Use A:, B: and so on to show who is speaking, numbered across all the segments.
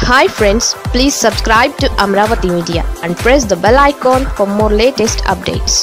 A: hi friends please subscribe to Amaravati media and press the bell icon for more latest updates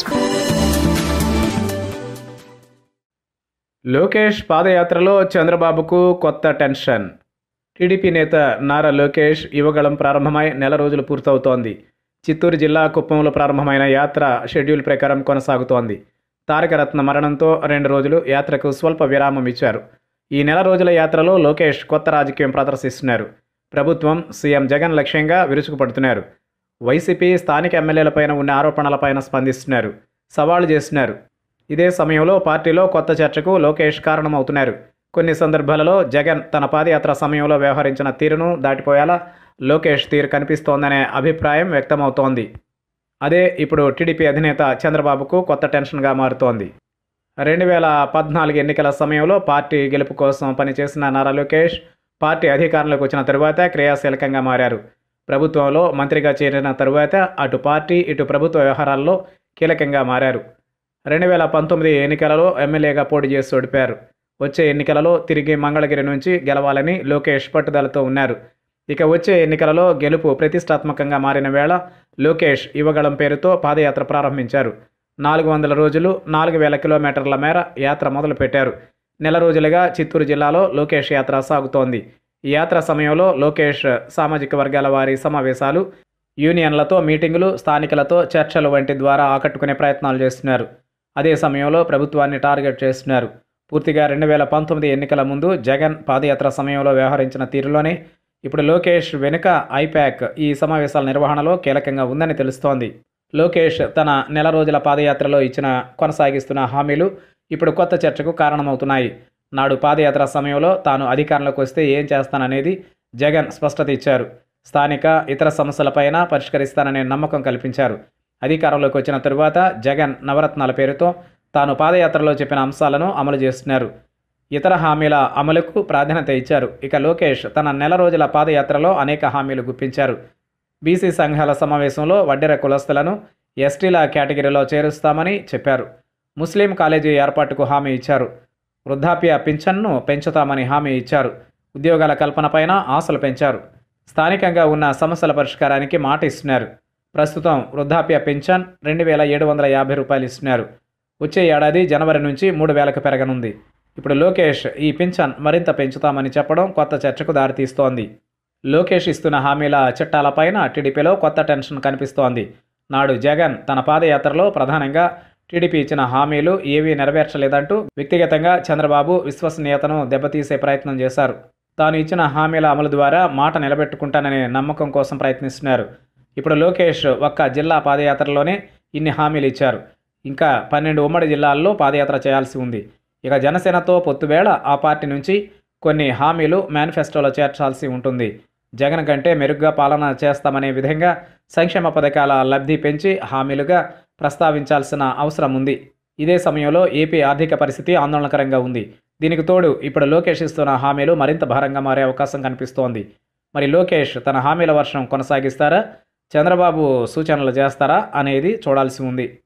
B: Lokesh పాదయాత్రలో చంద్రబాబుకు కొత్త tension TDP నేత నారా లోకేష్ యువగళం ప్రారంభమై నెల రోజులు పూర్తవుతోంది చిత్తూరు జిల్లా కుప్పంలో ప్రారంభమైన యాత్ర షెడ్యూల్ ప్రకారం కొనసాగుతోంది తారకరత్న మరణంతో రెండు రోజులు యాత్రకు స్వల్ప విరామం ఇచ్చారు ఈ నెల రోజుల యాత్రలో లోకేష్ కొత్త రాజకీయం ప్రదర్శిస్తున్నారు ప్రభుత్వం సీఎం జగన్ లక్ష్యంగా విరుచుకుపడుతున్నారు వైసీపీ స్థానిక ఎమ్మెల్యేలపైన ఉన్న ఆరోపణలపైన స్పందిస్తున్నారు సవాళ్లు చేస్తున్నారు ఇదే సమయంలో పార్టీలో కొత్త చర్చకు లోకేష్ కారణమవుతున్నారు కొన్ని సందర్భాలలో జగన్ తన పాదయాత్ర సమయంలో వ్యవహరించిన తీరును దాటిపోయేలా లోకేష్ తీరు కనిపిస్తోందనే అభిప్రాయం వ్యక్తమవుతోంది అదే ఇప్పుడు టీడీపీ అధినేత చంద్రబాబుకు కొత్త టెన్షన్గా మారుతోంది రెండు వేల పద్నాలుగు ఎన్నికల సమయంలో పార్టీ గెలుపు కోసం పనిచేసిన నారా లోకేష్ పార్టీ అధికారంలోకి వచ్చిన తరువాత క్రియాశీలకంగా మారారు ప్రభుత్వంలో మంత్రిగా చేరిన తరువాత అటు పార్టీ ఇటు ప్రభుత్వ వ్యవహారాల్లో కీలకంగా మారారు రెండు వేల పంతొమ్మిది ఎన్నికలలో ఎమ్మెల్యేగా పోటీ చేసి ఓడిపారు వచ్చే ఎన్నికలలో తిరిగి మంగళగిరి నుంచి గెలవాలని లోకేష్ పట్టుదలతో ఉన్నారు ఇక వచ్చే ఎన్నికలలో గెలుపు ప్రతిష్టాత్మకంగా మారిన వేళ లోకేష్ యువగళం పేరుతో పాదయాత్ర ప్రారంభించారు నాలుగు వందల రోజులు నాలుగు వేల కిలోమీటర్ల మేర యాత్ర మొదలుపెట్టారు నెల రోజులుగా చిత్తూరు జిల్లాలో లోకేష్ యాత్ర సాగుతోంది ఈ యాత్ర సమయంలో లోకేష్ సామాజిక వర్గాల వారి సమావేశాలు యూనియన్లతో మీటింగులు స్థానికులతో చర్చలు వంటి ద్వారా ఆకట్టుకునే ప్రయత్నాలు చేస్తున్నారు అదే సమయంలో ప్రభుత్వాన్ని టార్గెట్ చేస్తున్నారు పూర్తిగా రెండు వేల పంతొమ్మిది ఎన్నికల ముందు జగన్ పాదయాత్ర సమయంలో వ్యవహరించిన తీరులోనే ఇప్పుడు లోకేష్ వెనుక ఐప్యాక్ ఈ సమావేశాల నిర్వహణలో కీలకంగా ఉందని తెలుస్తోంది లోకేష్ తన నెల రోజుల పాదయాత్రలో ఇచ్చిన కొనసాగిస్తున్న హామీలు ఇప్పుడు కొత్త చర్చకు కారణమవుతున్నాయి నాడు పాదయాత్ర సమయంలో తాను అధికారంలోకి వస్తే ఏం చేస్తాననేది జగన్ స్పష్టత ఇచ్చారు స్థానిక ఇతర సమస్యలపైన పరిష్కరిస్తాననే నమ్మకం కల్పించారు అధికారంలోకి వచ్చిన తరువాత జగన్ నవరత్నాల పేరుతో తాను పాదయాత్రలో చెప్పిన అంశాలను అమలు చేస్తున్నారు ఇతర హామీల అమలుకు ప్రాధాన్యత ఇచ్చారు ఇక లోకేష్ తన నెల రోజుల పాదయాత్రలో అనేక హామీలు గుప్పించారు బీసీ సంఘాల సమావేశంలో వడ్డెర కులస్తులను ఎస్టీల కేటగిరీలో చేరుస్తామని చెప్పారు ముస్లిం కాలేజీ ఏర్పాటుకు హామీ ఇచ్చారు వృద్ధాప్య పింఛన్ను పెంచుతామని హామీ ఇచ్చారు ఉద్యోగాల కల్పనపైన ఆశలు పెంచారు స్థానికంగా ఉన్న సమస్యల పరిష్కారానికి మాట ఇస్తున్నారు ప్రస్తుతం వృద్ధాప్య పింఛన్ రెండు వేల ఏడు వందల యాభై రూపాయలు ఇస్తున్నారు వచ్చే ఏడాది జనవరి నుంచి మూడు వేలకు పెరగనుంది ఇప్పుడు లోకేష్ ఈ పింఛన్ మరింత పెంచుతామని చెప్పడం కొత్త చర్చకు దారితీస్తోంది లోకేష్ ఇస్తున్న హామీల చట్టాలపైన టీడీపీలో కొత్త టెన్షన్ కనిపిస్తోంది నాడు జగన్ తన పాదయాత్రలో ప్రధానంగా టీడీపీ ఇచ్చిన హామీలు ఏవీ నెరవేర్చలేదంటూ వ్యక్తిగతంగా చంద్రబాబు విశ్వసనీయతను దెబ్బతీసే ప్రయత్నం చేశారు తాను ఇచ్చిన హామీల అమలు ద్వారా మాట నిలబెట్టుకుంటాననే నమ్మకం కోసం ప్రయత్నిస్తున్నారు ఇప్పుడు లోకేష్ ఒక్క జిల్లా పాదయాత్రలోనే ఇన్ని హామీలు ఇచ్చారు ఇంకా పన్నెండు ఉమ్మడి జిల్లాల్లో పాదయాత్ర చేయాల్సి ఉంది ఇక జనసేనతో పొత్తువేళ ఆ పార్టీ నుంచి కొన్ని హామీలు మేనిఫెస్టోలో చేర్చాల్సి ఉంటుంది జగన్ కంటే మెరుగ్గా పాలన చేస్తామనే విధంగా సంక్షేమ పథకాల లబ్ధి పెంచి హామీలుగా ప్రస్తావించాల్సిన అవసరం ఉంది ఇదే సమయంలో ఏపీ ఆర్థిక పరిస్థితి ఆందోళనకరంగా ఉంది దీనికి తోడు ఇప్పుడు లోకేష్ ఇస్తున్న హామీలు మరింత భారంగా మారే అవకాశం కనిపిస్తోంది మరి లోకేష్ తన హామీల వర్షం కొనసాగిస్తారా చంద్రబాబు సూచనలు చేస్తారా అనేది చూడాల్సి ఉంది